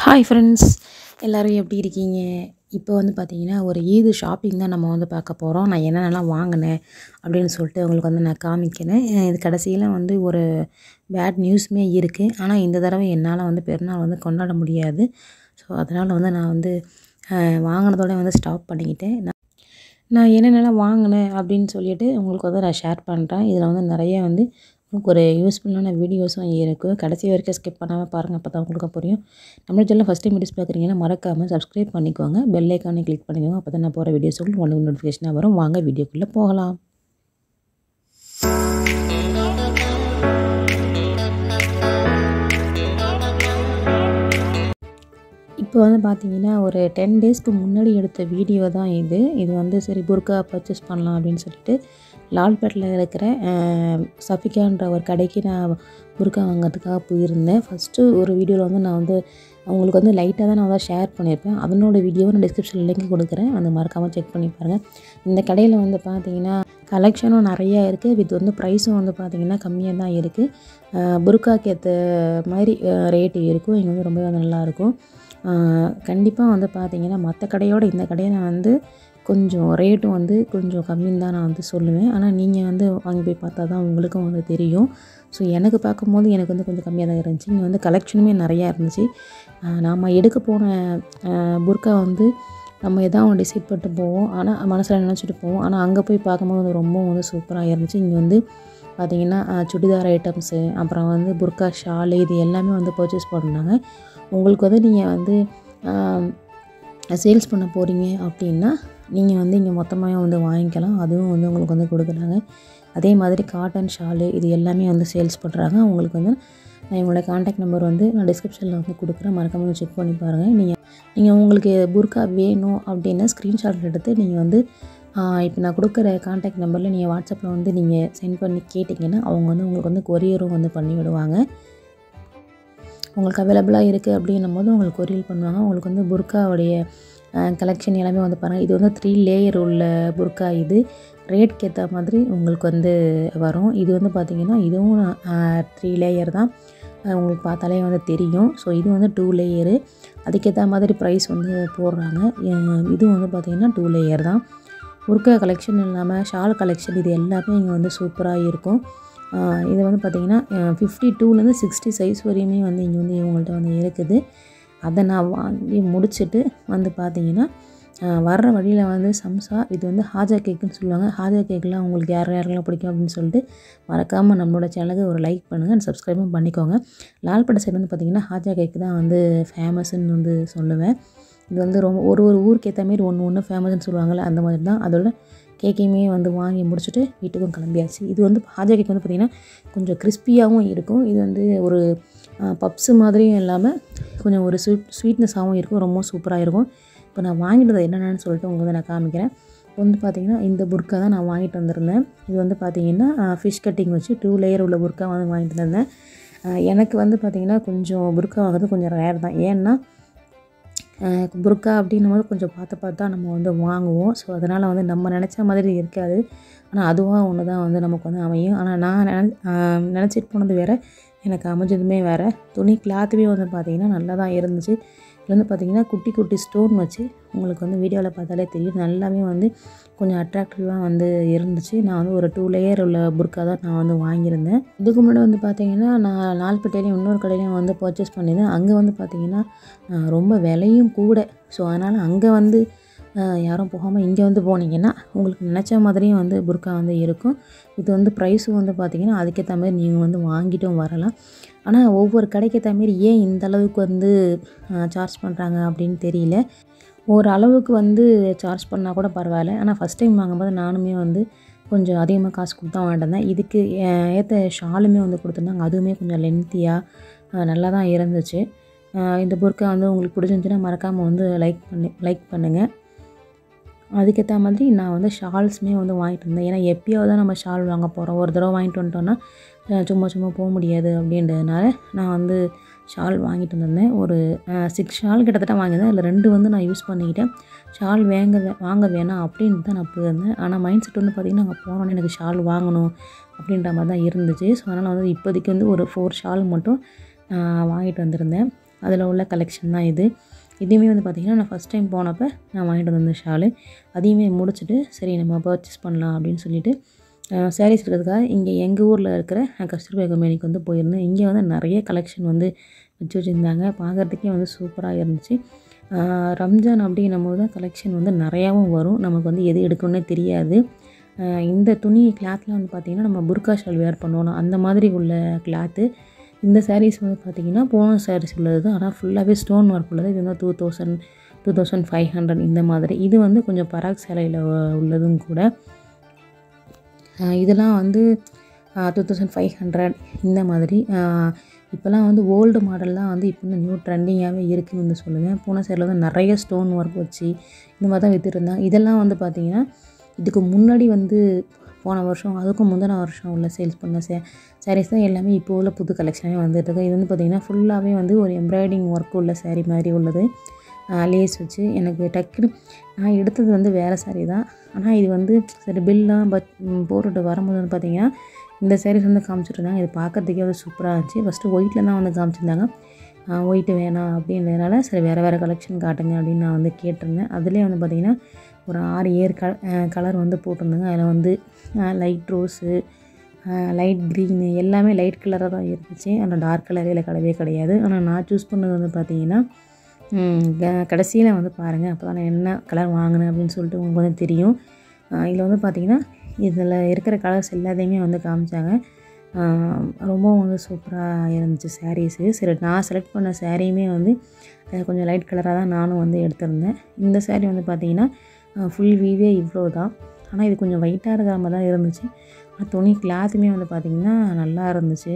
hi friends எல்லோரும் எப்படி இருக்கீங்க இப்போ வந்து பார்த்தீங்கன்னா ஒரு ஈது ஷாப்பிங் தான் நம்ம வந்து பார்க்க போகிறோம் நான் என்னென்னலாம் வாங்கினேன் அப்படின்னு சொல்லிட்டு உங்களுக்கு வந்து நான் காமிக்கிறேன் அஹ் இது கடைசியில் வந்து ஒரு பேட் நியூஸுமே இருக்குது ஆனால் இந்த தடவை என்னால் வந்து பெருநாள் வந்து கொண்டாட முடியாது ஸோ அதனால் வந்து நான் வந்து அஹ், வாங்கினதோட வந்து ஸ்டாப் பண்ணிக்கிட்டேன் நான் நான் என்னென்னலாம் வாங்கினேன் அப்படின்னு சொல்லிட்டு உங்களுக்கு வந்து நான் ஷேர் பண்ணுறேன் இதில் வந்து நிறைய வந்து உங்களுக்கு ஒரு யூஸ்ஃபுல்லான வீடியோஸும் இருக்குது கடைசி வரைக்கும் ஸ்கிப் பண்ணாமல் பாருங்கள் அப்போ தான் உங்களுக்கு புரியும் நம்ம சேனல் ஃபஸ்ட் டைம் வீடியோஸ் பார்க்குறீங்கன்னா மறக்காமல் சப்ஸ்கிரைப் பண்ணிக்கோங்க பெல் ஐக்கானை கிளிக் பண்ணிக்கோங்க அப்போ தான் நான் போகிற வீடியோஸ் உங்களுக்கு ஒன்று நோட்டிஃபிகேஷனாக வரும் வாங்க வீடியோக்குள்ளே போகலாம் இப்போ வந்து பார்த்தீங்கன்னா ஒரு டென் டேஸ்க்கு முன்னாடி எடுத்த வீடியோ தான் இது இது வந்து சரி புர்கா பர்ச்சேஸ் பண்ணலாம் அப்படின்னு சொல்லிட்டு லால்பேட்டில் இருக்கிற அஹ், சஃபிகான்ற ஒரு கடைக்கு நான் புர்கா வாங்கிறதுக்காக போயிருந்தேன் ஃபஸ்ட்டு ஒரு வீடியோவில் வந்து நான் வந்து அவங்களுக்கு வந்து லைட்டாக தான் நான் வந்து ஷேர் பண்ணியிருப்பேன் அதனோட வீடியோவை நான் டிஸ்கிரிப்ஷனில் லிங்க் கொடுக்குறேன் அந்த மறக்காமல் செக் பண்ணி பாருங்கள் இந்த கடையில் வந்து பார்த்தீங்கன்னா கலெக்ஷனும் நிறையா இருக்குது வித் வந்து ப்ரைஸும் வந்து பார்த்தீங்கன்னா கம்மியாக தான் இருக்குது புர்காக்கு ஏற்ற மாதிரி ரேட்டு இருக்கும் இங்கே வந்து ரொம்பவே நல்லாயிருக்கும் கண்டிப்பாக வந்து பார்த்தீங்கன்னா மற்ற கடையோட இந்த கடையை நான் வந்து கொஞ்சம் ரேட்டும் வந்து கொஞ்சம் கம்மின்னு தான் நான் வந்து சொல்லுவேன் ஆனால் நீங்கள் வந்து வாங்கி போய் பார்த்தா தான் உங்களுக்கும் வந்து தெரியும் ஸோ எனக்கு பார்க்கும்போது எனக்கு வந்து கொஞ்சம் கம்மியாக தான் இருந்துச்சு இங்கே வந்து கலெக்ஷனுமே நிறையா இருந்துச்சு நாம் எடுக்க போன அஹ், புர்கா வந்து நம்ம எதாவது ஒன்று டிசைட் பண்ணிட்டு போவோம் ஆனால் மனசில் நினச்சிட்டு போவோம் ஆனால் அங்கே போய் பார்க்கும்போது வந்து ரொம்ப வந்து சூப்பராக இருந்துச்சு இங்கே வந்து பார்த்திங்கன்னா அஹ், சுடிதார் ஐட்டம்ஸு அப்புறம் வந்து புர்கா ஷாலு இது எல்லாமே வந்து பர்ச்சேஸ் பண்ணாங்க உங்களுக்கு வந்து நீங்கள் வந்து சேல்ஸ் பண்ண போகிறீங்க அப்படின்னா நீங்கள் வந்து இங்கே மொத்தமாக வந்து வாங்கிக்கலாம் அதுவும் வந்து உங்களுக்கு வந்து கொடுக்குறாங்க அதே மாதிரி காட்டன் ஷாலு இது எல்லாமே வந்து சேல்ஸ் பண்ணுறாங்க உங்களுக்கு வந்து நான் என்னோடய காண்டாக்ட் நம்பர் வந்து நான் டிஸ்கிரிப்ஷனில் வந்து கொடுக்குறேன் மறக்காமல் செக் பண்ணி பாருங்கள் நீங்கள் நீங்கள் உங்களுக்கு புர்கா வேணும் அப்படின்னா ஸ்க்ரீன்ஷாட் எடுத்து நீங்கள் வந்து இப்போ நான் கொடுக்குற காண்டாக்ட் நம்பரில் நீங்கள் வாட்ஸ்அப்பில் வந்து நீங்கள் சென்ட் பண்ணி கேட்டிங்கன்னா அவங்க வந்து உங்களுக்கு வந்து கொரியரும் வந்து பண்ணி விடுவாங்க உங்களுக்கு அவைலபிளாக இருக்குது அப்படின்னும் போது உங்களுக்கு கொரியல் பண்ணுவாங்க உங்களுக்கு வந்து புர்காவுடைய கலெக்ஷன் எல்லாமே வந்து பாருங்கள் இது வந்து த்ரீ லேயர் உள்ள புர்கா இது ரேட்க்கு ஏற்ற மாதிரி உங்களுக்கு வந்து வரும் இது வந்து பார்த்திங்கன்னா இதுவும் த்ரீ லேயர் தான் அஹ் உங்களுக்கு பார்த்தாலே வந்து தெரியும் ஸோ இது வந்து டூ லேயரு அதுக்கேற்ற மாதிரி ப்ரைஸ் வந்து போடுறாங்க அஹ் இது வந்து பார்த்திங்கன்னா டூ லேயர் தான் புர்கா கலெக்ஷன் இல்லாமல் ஷால் கலெக்ஷன் இது எல்லாமே இங்கே வந்து சூப்பராக இருக்கும் ஆஹ் இது வந்து பார்த்திங்கன்னா ஃபிஃப்டி டூலேருந்து சிக்ஸ்டி சைஸ் வரையுமே வந்து இங்கே வந்து இவங்கள்ட்ட வந்து இருக்குது அதை நான் வாங்கி முடிச்சுட்டு வந்து பார்த்தீங்கன்னா ஆஹ் வர்ற வழியில் வந்து சம்சா இது வந்து ஹாஜா கேக்குன்னு சொல்லுவாங்க ஹாஜா கேக்கெலாம் உங்களுக்கு யார் யாரெல்லாம் பிடிக்கும் அப்படின்னு சொல்லிட்டு மறக்காமல் நம்மளோட சேனலுக்கு ஒரு லைக் பண்ணுங்கள் சப்ஸ்கிரைபும் பண்ணிக்கோங்க லால்பேட்டை சைடு வந்து பார்த்திங்கன்னா ஹாஜா கேக்கு தான் வந்து ஃபேமஸ்ன்னு வந்து சொல்லுவேன் இது வந்து ரொம்ப ஒரு ஒரு ஊருக்கு ஏற்ற மாரி ஒன்று ஒன்று ஃபேமஸ்ன்னு சொல்லுவாங்கள்ல அந்த மாதிரி தான் அதோட கேக்கையுமே வந்து வாங்கி முடிச்சுட்டு வீட்டுக்கும் கிளம்பியாச்சு இது வந்து ஹாஜா கேக் வந்து பார்த்திங்கன்னா கொஞ்சம் கிறிஸ்பியாகவும் இருக்கும் இது வந்து ஒரு பப்ஸு மாதிரியும் இல்லாமல் கொஞ்சம் ஒரு ஸ்வீட் ஸ்வீட்னஸாகவும் இருக்கும் ரொம்ப சூப்பராக இருக்கும் இப்போ நான் வாங்கிட்டது என்னென்னு சொல்லிட்டு உங்களுக்கு வந்து நான் காமிக்கிறேன் இப்போ வந்து பார்த்திங்கன்னா இந்த புர்க்கா தான் நான் வாங்கிட்டு வந்திருந்தேன் இது வந்து பார்த்திங்கன்னா ஃபிஷ் கட்டிங் வச்சு டூ லேயர் உள்ள புர்க்கா வந்து வாங்கிட்டு வந்திருந்தேன் அஹ் எனக்கு வந்து பார்த்திங்கன்னா கொஞ்சம் புர்க்கா வாங்குறது கொஞ்சம் ரேர் தான் ஏன்னா அஹ் புர்கா அப்படின்னும் போது கொஞ்சம் பார்த்து பார்த்து தான் நம்ம வந்து வாங்குவோம் ஸோ அதனால் வந்து நம்ம நினச்ச மாதிரி இருக்காது ஆனால் அதுவாக ஒன்று தான் வந்து நமக்கு வந்து அமையும் ஆனால் நான் நின நினச்சிட்டு போனது வேறு எனக்கு அமைஞ்சதுமே வேறு துணி கிளாத்துமே வந்து பார்த்திங்கன்னா நல்லா தான் இருந்துச்சு இது வந்து பார்த்திங்கன்னா குட்டி குட்டி ஸ்டோன் வச்சு உங்களுக்கு வந்து வீடியோவில் பார்த்தாலே தெரியும் நல்லாவே வந்து கொஞ்சம் அட்ராக்டிவாக வந்து இருந்துச்சு நான் வந்து ஒரு டூ லேயர் உள்ள புர்கா தான் நான் வந்து வாங்கியிருந்தேன் இதுக்கு முன்னாடி வந்து பார்த்திங்கன்னா நான் லால்பேட்டையிலையும் இன்னொரு கடையிலையும் வந்து பர்ச்சேஸ் பண்ணியிருந்தேன் அங்கே வந்து பார்த்திங்கன்னா அஹ், ரொம்ப விலையும் கூட ஸோ அதனால் அங்கே வந்து அஹ், யாரும் போகாமல் இங்கே வந்து போனீங்கன்னா உங்களுக்கு நினச்ச மாதிரியும் வந்து புர்கா வந்து இருக்கும் இது வந்து ப்ரைஸும் வந்து பார்த்திங்கன்னா அதுக்கேற்ற மாதிரி நீங்கள் வந்து வாங்கிட்டும் வரலாம் ஆனால் ஒவ்வொரு கடைக்கேற்ற மாரி ஏன் இந்த அளவுக்கு வந்து சார்ஜ் பண்ணுறாங்க அப்படின்னு தெரியல ஒரு அளவுக்கு வந்து சார்ஜ் பண்ணால் கூட பரவாயில்ல ஆனால் ஃபஸ்ட் டைம் வாங்கும்போது நானுமே வந்து கொஞ்சம் அதிகமாக காசு கொடுத்து தான் வாங்கிட்டு வந்தேன் இதுக்கு அஹ், ஏற்ற ஷாலுமே வந்து கொடுத்துருந்தாங்க அதுவுமே கொஞ்சம் லென்த்தியாக நல்லா தான் இருந்துச்சு அஹ், இந்த புர்க்கா வந்து உங்களுக்கு பிடிச்சிருந்துச்சுன்னா மறக்காமல் வந்து லைக் பண்ணி லைக் பண்ணுங்கள் அதுக்கேற்ற மாதிரி நான் வந்து ஷால்ஸுமே வந்து வாங்கிட்டு இருந்தேன் ஏன்னா எப்பயாவது தான் நம்ம ஷால் வாங்க போகிறோம் ஒரு தடவை வாங்கிட்டு வந்துட்டோன்னா அஹ், சும்மா சும்மா போக முடியாது அப்படின்றதுனால நான் வந்து ஷால் வாங்கிட்டு வந்திருந்தேன் ஒரு சிக்ஸ் ஷால் கிட்டத்தட்ட வாங்கியிருந்தேன் அதில் ரெண்டு வந்து நான் யூஸ் பண்ணிக்கிட்டேன் ஷால் வாங்க வே- வாங்க வேணாம் அப்படின்னு தான் நான் போயிருந்தேன் ஆனால் மைண்ட் செட் வந்து பார்த்திங்கன்னா அங்கே போனோன்னே எனக்கு ஷால் வாங்கணும் அப்படின்ற மாதிரி தான் இருந்துச்சு ஸோ அதனால் வந்து இப்போதைக்கு வந்து ஒரு ஃபோர் ஷால் மட்டும் நான் வாங்கிட்டு வந்திருந்தேன் அதில் உள்ள கலெக்ஷன் தான் இது இதுவுமே வந்து பார்த்திங்கன்னா நான் ஃபஸ்ட் டைம் போனப்போ நான் வாங்கிட்டு வந்த ஷாலு அதையுமே முடிச்சுட்டு சரி நம்ம பர்ச்சேஸ் பண்ணலாம் அப்படின்னு சொல்லிட்டு சாரீஸ் இருக்கிறதுக்காக இங்கே எங்கள் ஊரில் இருக்கிற கஸ்தூர்பா கம்பெனிக்கு வந்து போயிருந்தேன் இங்கே வந்து நிறைய கலெக்ஷன் வந்து வச்சு வச்சுருந்தாங்க பார்க்குறதுக்கே வந்து சூப்பராக இருந்துச்சு ஆஹ் ரம்ஜான் அப்படின்னும் போது தான் கலெக்ஷன் வந்து நிறையாவும் வரும் நமக்கு வந்து எது எடுக்கணுன்னே தெரியாது ஆஹ் இந்த துணி கிளாத்தில் வந்து பார்த்திங்கன்னா நம்ம புர்கா ஷால் வேர் பண்ணுவோம் அந்த மாதிரி உள்ள கிளாத்து இந்த சாரீஸ் வந்து பார்த்திங்கன்னா போன சாரீஸ் உள்ளது தான் ஆனால் ஃபுல்லாகவே ஸ்டோன் ஒர்க் உள்ளது இது வந்து two thousand two thousand five hundred இந்த மாதிரி இது வந்து கொஞ்சம் பராக் சேலையில் உள்ளதும் கூட ஆஹ் இதெல்லாம் வந்து டூ தௌசண்ட் ஃபைவ் ஹண்ட்ரட் இந்த மாதிரி ஆஹ் இப்போல்லாம் வந்து ஓல்டு மாடல்லாம் வந்து இப்போ வந்து நியூ ட்ரெண்டிங்காகவே இருக்குன்னு வந்து சொல்லுவேன் பூனை சைடில் வந்து நிறைய ஸ்டோன் ஒர்க் வச்சு இந்த மாதிரி தான் விற்றுருந்தாங்க இதெல்லாம் வந்து பார்த்திங்கன்னா இதுக்கு முன்னாடி வந்து போன வருஷம் அதுக்கும் முந்தின வருஷம் உள்ள சேல்ஸ் பண்ண சே சாரீஸ் தான் எல்லாமே இப்போ உள்ள புது கலெக்ஷனே வந்துட்டு இருக்கு இது வந்து பார்த்திங்கன்னா ஃபுல்லாகவே வந்து ஒரு எம்ப்ராய்டிங் ஒர்க் உள்ள saree மாதிரி உள்ளது லேஸ் வச்சு எனக்கு டக்குன்னு நான் எடுத்தது வந்து வேறு saree தான் ஆனால் இது வந்து சரி பில்லாம் பட் போட்டுட்டு வரும்போது வந்து பார்த்திங்கன்னா இந்த சாரீஸ் வந்து காமிச்சிட்ருந்தாங்க இது பார்க்கறதுக்கே வந்து சூப்பராக இருந்துச்சு ஃபஸ்ட்டு ஒயிட்டில் தான் வந்து காமிச்சிருந்தாங்க ஒயிட்டு வேணாம் அப்படின்றதுனால சரி வேறு வேறு கலெக்ஷன் காட்டுங்க அப்படின்னு நான் வந்து கேட்டிருந்தேன் அதுலேயே வந்து பார்த்திங்கன்னா ஒரு ஆறு ஏர் க கலர் வந்து போட்டிருந்தாங்க அதில் வந்து லைட் ரோஸு லைட் க்ரீனு எல்லாமே லைட் கலராக தான் இருந்துச்சு ஆனால் டார்க் கலரே இல்லை கிடையவே கிடையாது ஆனால் நான் சூஸ் பண்ணது வந்து பார்த்திங்கன்னா கடைசியில் வந்து பாருங்கள் அப்போ தான் நான் என்ன கலர் வாங்கினேன் அப்படின்னு சொல்லிட்டு உங்களுக்கு வந்து தெரியும் இதில் வந்து பார்த்திங்கன்னா இதில் இருக்கிற கலர்ஸ் எல்லாத்தையுமே வந்து காமிச்சாங்க ஆஹ் ரொம்பவும் வந்து சூப்பராக இருந்துச்சு சாரீஸு சரி நான் செலக்ட் பண்ண சாரியுமே வந்து அஹ் கொஞ்சம் லைட் கலராக தான் நானும் வந்து எடுத்திருந்தேன் இந்த saree வந்து பார்த்திங்கன்னா ஃபுல் வீவே இவ்வளோ தான் ஆனால் இது கொஞ்சம் வெயிட்டாக இருக்கிற மாதிரி தான் இருந்துச்சு ஆனால் துணி கிளாத்துமே வந்து பார்த்திங்கன்னா நல்லா இருந்துச்சு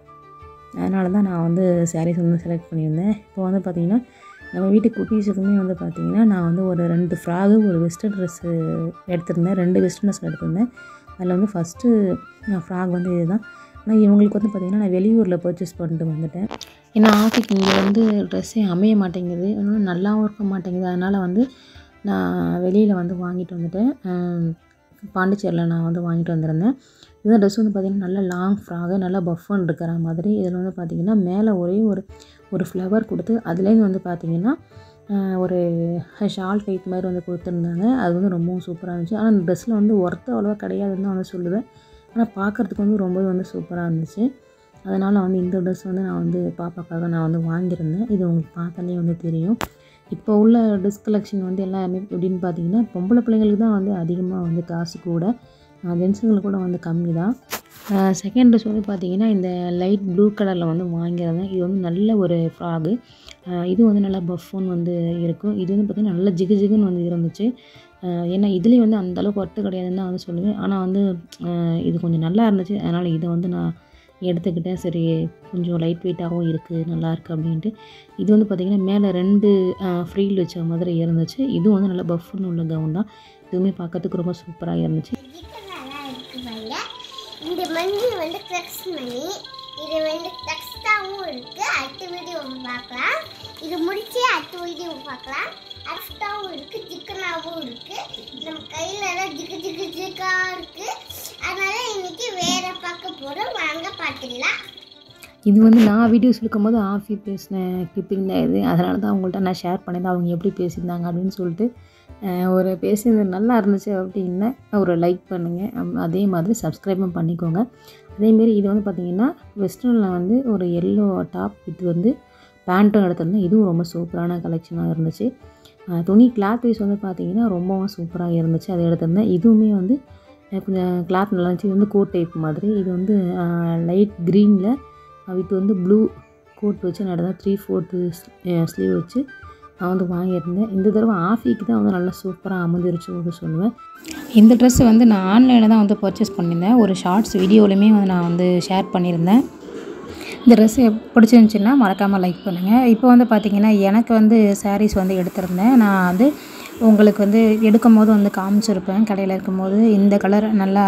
அதனால தான் நான் வந்து சாரீஸ் வந்து செலக்ட் பண்ணியிருந்தேன் இப்போ வந்து பார்த்திங்கன்னா நம்ம வீட்டு குட்டீஸுக்குமே வந்து பார்த்திங்கன்னா நான் வந்து ஒரு ரெண்டு ஃப்ராகு ஒரு வெஸ்டர்ன் ட்ரெஸ்ஸு எடுத்திருந்தேன் ரெண்டு வெஸ்டர்ன் ட்ரெஸ் எடுத்திருந்தேன் அதில் வந்து ஃபஸ்ட்டு நான் ஃப்ராக் வந்து இதுதான் ஆனால் இவங்களுக்கு வந்து பார்த்திங்கன்னா நான் வெளியூரில் பர்ச்சேஸ் பண்ணிட்டு வந்துட்டேன் ஏன்னா ஆஃபீக்கு இங்கே வந்து ட்ரெஸ்ஸே அமைய மாட்டேங்குது இன்னும் நல்லாவும் இருக்க மாட்டேங்குது அதனால் வந்து நான் வெளியில் வந்து வாங்கிட்டு வந்துட்டேன் ஆம், பாண்டிச்சேரியில் நான் வந்து வாங்கிட்டு வந்திருந்தேன் இந்த ட்ரெஸ் வந்து பார்த்திங்கன்னா நல்ல லாங் ஃப்ராகு நல்லா பஃபன் இருக்கிற மாதிரி இதில் வந்து பார்த்திங்கன்னா மேலே ஒரே ஒரு ஒரு ஃப்ளவர் கொடுத்து அதுலேருந்து வந்து பார்த்திங்கன்னா ஆஹ், ஒரு ஷால் டைப் மாதிரி வந்து கொடுத்துருந்தாங்க அது வந்து ரொம்பவும் சூப்பராக இருந்துச்சு ஆனால் அந்த ட்ரெஸ்ஸில் வந்து ஒர்த்து அவ்வளோவா கிடையாதுன்னு தான் வந்து சொல்லுவேன் ஆனால் பார்க்குறதுக்கு வந்து ரொம்பவே வந்து சூப்பராக இருந்துச்சு அதனால் வந்து இந்த ட்ரெஸ் வந்து நான் வந்து பாப்பாக்காக நான் வந்து வாங்கியிருந்தேன் இது உங்களுக்கு பார்த்தாலே வந்து தெரியும் இப்போ உள்ள ட்ரெஸ் கலெக்ஷன் வந்து எல்லாமே எப்படின்னு பார்த்தீங்கன்னா பொம்பளை பிள்ளைங்களுக்கு தான் வந்து அதிகமாக வந்து காசு கூட ஜென்ஸுங்களுக்கு கூட வந்து கம்மி தான் செகண்ட் ட்ரெஸ் வந்து பார்த்தீங்கன்னா இந்த லைட் ப்ளூ கலரில் வந்து வாங்கியிருந்தேன் இது வந்து நல்ல ஒரு ஃப்ராகு இது வந்து நல்லா பஃபோன் வந்து இருக்கும் இது வந்து பார்த்திங்கன்னா நல்ல ஜிகு ஜிகுன்னு வந்து இருந்துச்சு ஆஹ் ஏன்னா இதுலேயும் வந்து அந்த அளவுக்கு ஒர்த்து கிடையாதுன்னு தான் வந்து சொல்லுவேன் ஆனால் வந்து ஆஹ் இது கொஞ்சம் நல்லா இருந்துச்சு அதனால் இதை வந்து நான் எடுத்துக்கிட்டேன் சரி கொஞ்சம் லைட் வெயிட்டாகவும் இருக்குது நல்லா இருக்குது அப்படின்ட்டு இது வந்து பார்த்திங்கன்னா மேலே ரெண்டு ஃப்ரீல் வச்ச மாதிரி இருந்துச்சு இதுவும் வந்து நல்லா பஃப்னு உள்ள கவுன் தான் இதுவுமே பார்க்கறதுக்கு ரொம்ப சூப்பராக இருந்துச்சு இதுக்கு நல்லா இருக்கு பாருங்க இந்த மணி வந்து ஃப்ளெக்ஸ் மணி இது வந்து டெக்ஸ்டாவும் இருக்கு அடுத்த வீடியோ பார்க்கலாம் இது முடிச்சு அடுத்த வீடியோ பார்க்கலாம் அஃப்டாவும் இருக்கு சிக்கனாவும் இருக்கு நம்ம கையில எல்லாம் ஜிகு ஜிகு ஜிகா இருக்கு அதனால இன்னைக்கு வேற பார்க்க போறோம் வாங்க பார்த்துடலாம் இது வந்து நான் வீடியோஸ் எடுக்கும்போது ஆஃபி பேசின கிளிப்பிங் தான் இது அதனால தான் அவங்கள்ட்ட நான் ஷேர் பண்ணியிருந்தேன் அவங்க எப்படி பேசியிருந்தாங்க அப்படின்னு சொல்லிட்டு அஹ், ஒரு பேசினது நல்லா இருந்துச்சு அப்படின்னா ஒரு லைக் பண்ணுங்கள் அதே மாதிரி சப்ஸ்கிரைபும் பண்ணிக்கோங்க அதேமாரி இது வந்து பார்த்திங்கன்னா வெஸ்டர்னில் வந்து ஒரு எல்லோ டாப் இது வந்து பேண்ட்டும் எடுத்திருந்தேன் இதுவும் ரொம்ப சூப்பரான கலெக்ஷனாக இருந்துச்சு அஹ், துணி கிளாத் வைஸ் வந்து பார்த்திங்கன்னா ரொம்பவும் சூப்பராக இருந்துச்சு அதை எடுத்திருந்தேன் இதுவுமே வந்து அஹ், கொஞ்சம் கிளாத் நல்லா இருந்துச்சு இது வந்து கோட் டைப் மாதிரி இது வந்து லைட் க்ரீனில் வித் வந்து ப்ளூ கோட் வச்சு நான் தான் த்ரீ ஃபோர்த்து ஸ்லீவ் வச்சு நான் வந்து வாங்கியிருந்தேன் இந்த தடவை ஆஃபிக்கு தான் வந்து நல்லா சூப்பராக அமைஞ்சிருச்சு வந்து சொல்லுவேன் இந்த ட்ரெஸ் வந்து நான் ஆன்லைனில் தான் வந்து பர்ச்சேஸ் பண்ணியிருந்தேன் ஒரு ஷார்ட்ஸ் வீடியோலையுமே வந்து நான் வந்து ஷேர் பண்ணியிருந்தேன் இந்த ட்ரெஸ் பிடிச்சிருந்துச்சின்னா மறக்காமல் லைக் பண்ணுங்கள் இப்போ வந்து பார்த்திங்கன்னா எனக்கு வந்து சாரீஸ் வந்து எடுத்திருந்தேன் நான் வந்து உங்களுக்கு வந்து எடுக்கும் போது வந்து காமிச்சிருப்பேன் கடையில் இருக்கும்போது இந்த கலர் நல்லா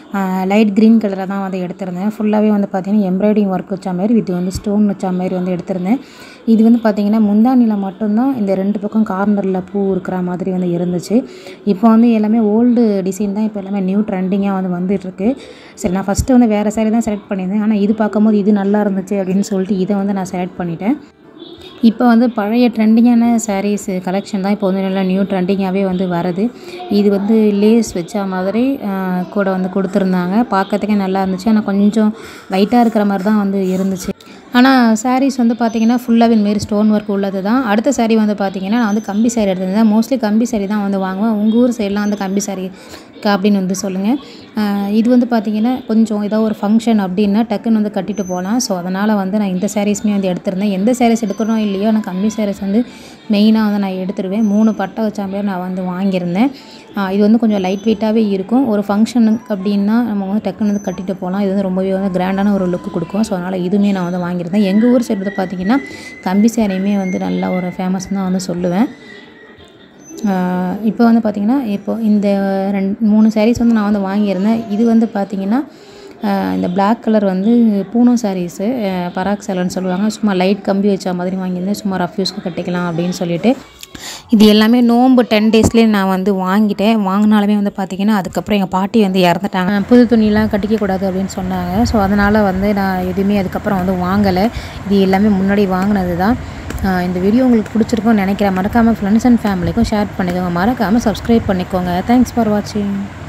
லைட் க்ரீன் கலராக தான் வந்து எடுத்திருந்தேன் ஃபுல்லாகவே வந்து பார்த்திங்கன்னா எம்ப்ராய்டிங் ஒர்க் வச்ச மாதிரி இது வந்து ஸ்டோன் வச்ச மாதிரி வந்து எடுத்திருந்தேன் இது வந்து பார்த்திங்கன்னா முந்தானியில் மட்டும்தான் இந்த ரெண்டு பக்கம் கார்னரில் பூ இருக்கிற மாதிரி வந்து இருந்துச்சு இப்போ வந்து எல்லாமே ஓல்டு டிசைன் தான் இப்போ எல்லாமே நியூ ட்ரெண்டிங்காக வந்து வந்துட்டுருக்கு சரி நான் ஃபஸ்ட்டு வந்து வேறு saree தான் செலக்ட் பண்ணியிருந்தேன் ஆனால் இது பார்க்கும்போது இது நல்லா இருந்துச்சு அப்படின்னு சொல்லிட்டு இதை வந்து நான் செலக்ட் பண்ணிட்டேன் இப்போ வந்து பழைய ட்ரெண்டிங்கான சாரீஸ் கலெக்ஷன் தான் இப்போ வந்து நல்லா நியூ ட்ரெண்டிங்காகவே வந்து வருது இது வந்து லேஸ் வச்ச மாதிரி ஆஹ், கூட வந்து கொடுத்துருந்தாங்க பார்க்கறதுக்கே நல்லா இருந்துச்சு ஆனால் கொஞ்சம் லைட்டாக இருக்கிற மாதிரி தான் வந்து இருந்துச்சு ஆனால் சாரீஸ் வந்து பார்த்தீங்கன்னா ஃபுல்லாகவே மாரி ஸ்டோன் ஒர்க் உள்ளது தான் அடுத்த saree வந்து பார்த்தீங்கன்னா நான் வந்து கம்பி saree எடுத்திருந்தேன் மோஸ்ட்லி கம்பி saree தான் வந்து வாங்குவேன் உங்கள் ஊர் சைட்லாம் வந்து கம்பி saree இருக்கா அப்படின்னு வந்து சொல்லுங்கள் ஆஹ் இது வந்து பார்த்தீங்கன்னா கொஞ்சம் ஏதோ ஒரு ஃபங்க்ஷன் அப்படின்னா டக்குன்னு வந்து கட்டிட்டு போகலாம் ஸோ அதனால் வந்து நான் இந்த சாரீஸுமே வந்து எடுத்திருந்தேன் எந்த சாரீஸ் எடுக்கணும் இல்லையோ நான் கம்பி சாரீஸ் வந்து மெயினாக வந்து நான் எடுத்துருவேன் மூணு பட்டை வச்ச மாதிரி நான் வந்து வாங்கியிருந்தேன் ஆஹ் இது வந்து கொஞ்சம் லைட் வெயிட்டாகவே இருக்கும் ஒரு ஃபங்க்ஷனுக்கு அப்படின்னா நம்ம வந்து டக்குன்னு வந்து கட்டிட்டு போகலாம் இது வந்து ரொம்பவே வந்து கிராண்டான ஒரு லுக்கு கொடுக்கும் ஸோ அதனால் இதுவுமே நான் வந்து வாங்கியிருந்தேன் எங்கள் ஊர் சைடு வந்து பார்த்திங்கன்னா கம்பி சாரியுமே வந்து நல்ல ஒரு ஃபேமஸ் தான் வந்து சொல்லுவேன் இப்போ வந்து பார்த்திங்கன்னா இப்போ இந்த ரெண்டு மூணு sarees வந்து நான் வந்து வாங்கியிருந்தேன் இது வந்து பார்த்திங்கன்னா ஆஹ் இந்த Black கலர் வந்து பூனம் சாரீஸு பராக் சேலன்னு சொல்லுவாங்க சும்மா லைட் கம்பி வச்ச மாதிரி வாங்கியிருந்தேன் சும்மா ரஃப் யூஸ்க்கு கட்டிக்கலாம் அப்படின்னு சொல்லிட்டு இது எல்லாமே நோன்பு டென் டேஸ்லேயே நான் வந்து வாங்கிட்டேன் வாங்கினாலுமே வந்து பார்த்திங்கன்னா அதுக்கப்புறம் எங்கள் பாட்டி வந்து இறந்துட்டாங்க புது துணியெலாம் கட்டிக்கக்கூடாது அப்படின்னு சொன்னாங்க ஸோ அதனால் வந்து நான் எதுவுமே அதுக்கப்புறம் வந்து வாங்கலை இது எல்லாமே முன்னாடி வாங்கினது தான் ஆஹ் இந்த வீடியோ உங்களுக்கு பிடிச்சிருக்கும்னு நினைக்கிறேன் மறக்காமல் ஃப்ரெண்ட்ஸ் அண்ட் ஃபேமிலிக்கும் ஷேர் பண்ணிக்கோங்க மறக்காமல் சப்ஸ்கிரைப் பண்ணிக்கோங்க தேங்க்ஸ் ஃபார் வாட்சிங்